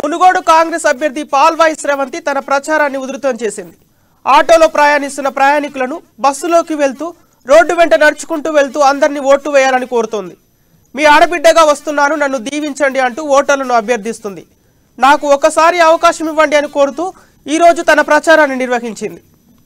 మునుగోడు కాంగ్రెస్ అభ్యర్థి పాల్వాయి శ్రవంతి తన ప్రచారాన్ని ఉధృతం చేసింది ఆటోలో ప్రయాణిస్తున్న ప్రయాణికులను బస్సులోకి వెళ్తూ రోడ్డు వెంట నడుచుకుంటూ వెళ్తూ అందరినీ ఓట్లు వేయాలని కోరుతోంది మీ ఆడబిడ్డగా వస్తున్నాను నన్ను దీవించండి అంటూ ఓటర్లను అభ్యర్థిస్తుంది నాకు ఒకసారి అవకాశం ఇవ్వండి అని కోరుతూ ఈ రోజు తన ప్రచారాన్ని నిర్వహించింది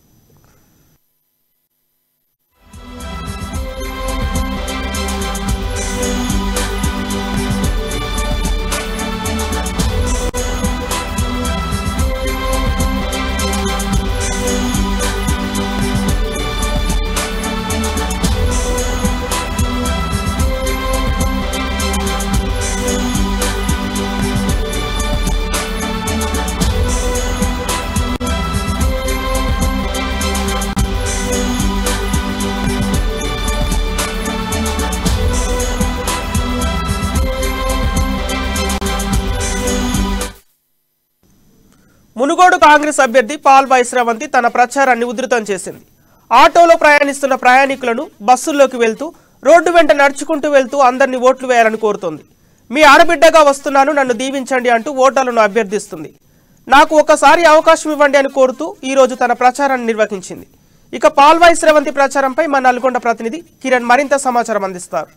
మునుగోడు కాంగ్రెస్ అభ్యర్థి పాల్బాయి శ్రవంతి తన ప్రచారాన్ని ఉధృతం చేసింది ఆటోలో ప్రయాణిస్తున్న ప్రయాణికులను బస్సుల్లోకి వెళ్తూ రోడ్డు వెంట నడుచుకుంటూ వెళ్తూ అందరినీ ఓట్లు వేయాలని కోరుతోంది మీ ఆడబిడ్డగా వస్తున్నాను నన్ను దీవించండి అంటూ ఓటర్లను అభ్యర్థిస్తుంది నాకు ఒకసారి అవకాశం ఇవ్వండి అని కోరుతూ ఈ రోజు తన ప్రచారాన్ని నిర్వహించింది ఇక పాల్వాయి శ్రవంతి ప్రచారంపై మా నల్గొండ ప్రతినిధి కిరణ్ మరింత సమాచారం అందిస్తారు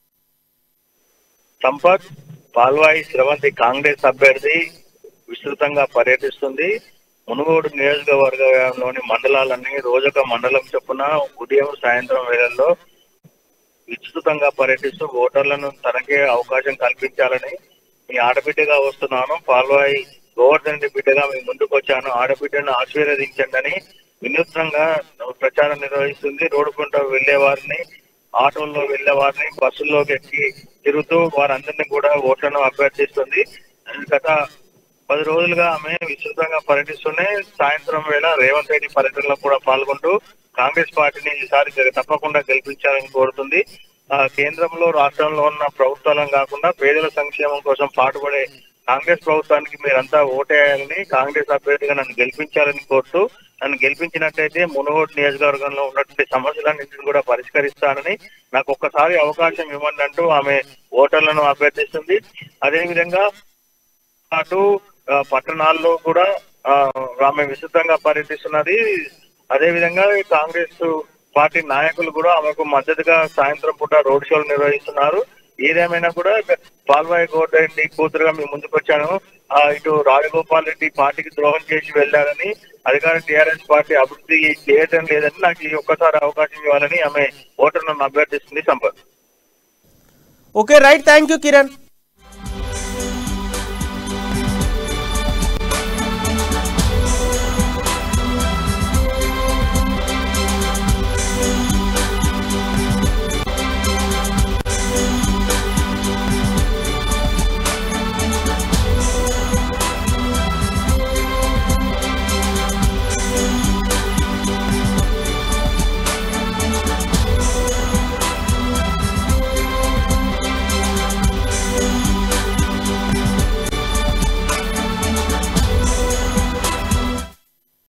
సంపత్ పాల్వాయి శ్రవంతి కాంగ్రెస్ అభ్యర్థి విస్తృతంగా పర్యటిస్తుంది మునుగోడు నియోజకవర్గంలోని మండలాలన్నీ రోజొక మండలం చొప్పున ఉదయం సాయంత్రం వేళల్లో విస్తృతంగా పర్యటిస్తూ ఓటర్లను తనకే అవకాశం కల్పించాలని మీ ఆడబిడ్డగా వస్తున్నాను పాల్వాయి గోవర్ధన్ రెడ్డి బిడ్డగా మీ ముందుకు వచ్చాను ఆడబిడ్డను ఆశీర్వదించండి అని వినూత్నంగా ప్రచారం నిర్వహిస్తుంది రోడ్డు పంట వెళ్లే వారిని ఆటోల్లో వెళ్లే వారిని బస్సుల్లోకి ఎక్కి తిరుగుతూ వారందరినీ కూడా ఓట్లను అభ్యర్థిస్తుంది గత పది రోజులుగా ఆమె విస్తృతంగా పర్యటిస్తూనే సాయంత్రం వేళ రేవంత్ రెడ్డి పర్యటనలో కూడా పాల్గొంటూ కాంగ్రెస్ పార్టీని ఈసారి జర- తప్పకుండా గెలిపించాలని కోరుతుంది ఆ, కేంద్రంలో రాష్ట్రంలో ఉన్న ప్రభుత్వాలను కాకుండా పేదల సంక్షేమం కోసం పాటుపడే కాంగ్రెస్ ప్రభుత్వానికి మీరంతా ఓటేయాలని కాంగ్రెస్ అభ్యర్థిగా నన్ను గెలిపించాలని కోరుతూ నన్ను గెలిపించినట్టయితే మునుగోడు నియోజకవర్గంలో ఉన్నటువంటి సమస్యలన్నింటిని కూడా పరిష్కరిస్తానని నాకు ఒక్కసారి అవకాశం ఇవ్వండి అంటూ ఆమె ఓటర్లను అభ్యర్థిస్తుంది అదేవిధంగా పాటు ఆ, పట్టణాల్లో కూడా ఆ, ఆమె విస్తృతంగా పర్యటిస్తున్నది అదేవిధంగా ఈ కాంగ్రెస్ పార్టీ నాయకులు కూడా ఆమెకు మద్దతుగా సాయంత్రం పూట రోడ్ షోలు నిర్వహిస్తున్నారు ఏదేమైనా కూడా పాల్వాయి గౌడ్ రెడ్డి కూతురుగా మేము ముందుకు వచ్చాను ఆ, ఇటు రాజగోపాల్ రెడ్డి పార్టీకి ద్రోహం చేసి వెళ్ళారని అధికార టీఆర్ఎస్ పార్టీ అభివృద్ధి చేయటం లేదని నాకు ఈ ఒక్కసారి అవకాశం ఇవ్వాలని ఆమె ఓటర్లను అభ్యర్థిస్తుంది Sampath okay right thank you Kiran